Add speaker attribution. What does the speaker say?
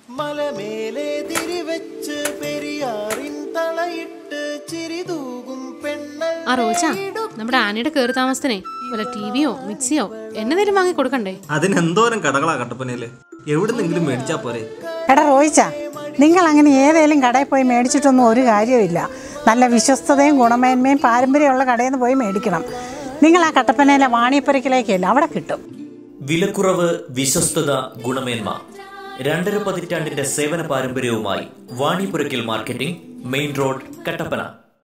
Speaker 1: മലമേലെ തിരിവെച്ച് പെരിയാറിൻ തളയിട്ട് ചിരിതൂകും പെണ്ണൽ
Speaker 2: ആ റോജ നമ്മുടെ ആനയുടെ കയറി താമസത്തിനെ വല്ല ടി വിയോ മിക്സിയോ എന്നതേലും വാങ്ങി കൊടുക്കണ്ടേ
Speaker 3: അതിനെന്തോരം കടകളാ കട്ടപ്പനയില് എവിടുന്നെങ്കിലും മേടിച്ചാ പോരെ
Speaker 4: എടാ റോയിച്ച നിങ്ങൾ അങ്ങനെ ഏതേലും കടയിൽ പോയി മേടിച്ചിട്ടൊന്നും ഒരു കാര്യമില്ല നല്ല വിശ്വസ്തതയും ഗുണമേന്മയും പാരമ്പര്യമുള്ള കടയിൽ നിന്ന് പോയി മേടിക്കണം നിങ്ങൾ ആ കട്ടപ്പനയിലെ വാണിയപ്പുരക്കിലേക്കല്ല അവിടെ കിട്ടും
Speaker 5: വിലക്കുറവ് വിശ്വസ്തത ഗുണമേന്മ രണ്ടര പതിറ്റാണ്ടിന്റെ സേവന പാരമ്പര്യവുമായി Vanipurackal marketing main road Kattappana